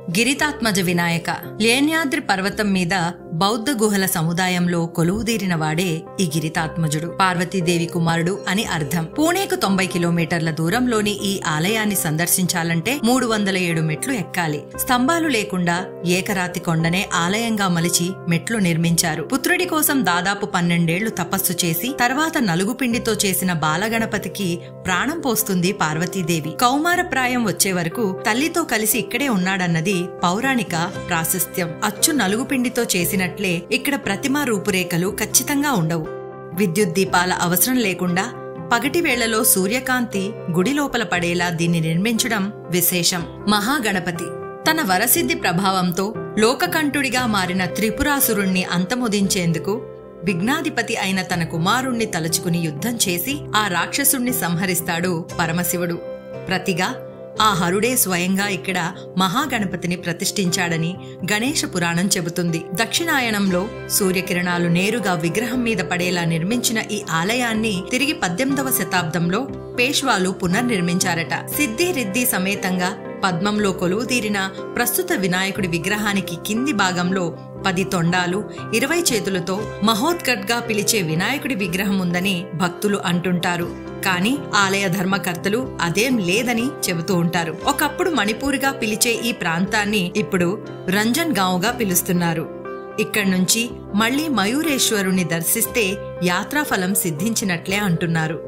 గిరితాత్మజ వినాయక లేన్యాద్రి పర్వతం మీద బౌద్ధ గుహల సముదాయంలో కొలువుదీరిన వాడే ఈ గిరితాత్మజుడు పార్వతీదేవి కుమారుడు అని అర్థం పూణేకు తొంభై కిలోమీటర్ల దూరంలోని ఈ ఆలయాన్ని సందర్శించాలంటే మూడు వందల ఏడు మెట్లు ఎక్కాలి స్తంభాలు లేకుండా ఏకరాతి కొండనే ఆలయంగా మలిచి మెట్లు నిర్మించారు పుత్రుడి కోసం దాదాపు పన్నెండేళ్లు తపస్సు చేసి తర్వాత నలుగుపిండితో చేసిన బాలగణపతికి ప్రాణం పోస్తుంది పార్వతీదేవి కౌమార ప్రాయం వచ్చే వరకు తల్లితో కలిసి ఇక్కడే ఉన్నాడన్నది పౌరాణిక ప్రాశస్త్యం అచ్చు నలుగుపిండితో చేసినట్లే ఇక్కడ ప్రతిమా రూపురేఖలు ఖచ్చితంగా ఉండవు విద్యుత్ దీపాల అవసరం లేకుండా పగటి వేళలో సూర్యకాంతి గుడి లోపల పడేలా దీన్ని నిర్మించడం విశేషం మహాగణపతి తన వరసిద్ధి ప్రభావంతో లోకకంఠుడిగా మారిన త్రిపురాసురుణ్ణి అంతమొదించేందుకు విఘ్నాధిపతి అయిన తన కుమారుణ్ణి తలుచుకుని యుద్ధం చేసి ఆ రాక్షసుణ్ణి సంహరిస్తాడు పరమశివుడు ప్రతిగా ఆ హరుడే స్వయంగా ఇక్కడ మహాగణపతిని ప్రతిష్ఠించాడని గణేష పురాణం చెబుతుంది దక్షిణాయనంలో సూర్యకిరణాలు నేరుగా విగ్రహం మీద పడేలా నిర్మించిన ఈ ఆలయాన్ని తిరిగి పద్దెనిమిదవ శతాబ్దంలో పేష్వాలు పునర్నిర్మించారట సిద్ధి రిద్ది సమేతంగా పద్మంలో కొలువుదీరిన ప్రస్తుత వినాయకుడి విగ్రహానికి కింది భాగంలో పది తొండాలు ఇరవై చేతులతో మహోత్కట్గా పిలిచే వినాయకుడి విగ్రహం ఉందని భక్తులు అంటుంటారు కానీ ఆలయ ధర్మకర్తలు అదేం లేదని చెబుతూ ఉంటారు ఒకప్పుడు మణిపూర్గా పిలిచే ఈ ప్రాంతాన్ని ఇప్పుడు రంజన్ గాంవ్గా పిలుస్తున్నారు ఇక్కడి నుంచి మళ్లీ మయూరేశ్వరుణ్ణి దర్శిస్తే యాత్రాఫలం సిద్ధించినట్లే అంటున్నారు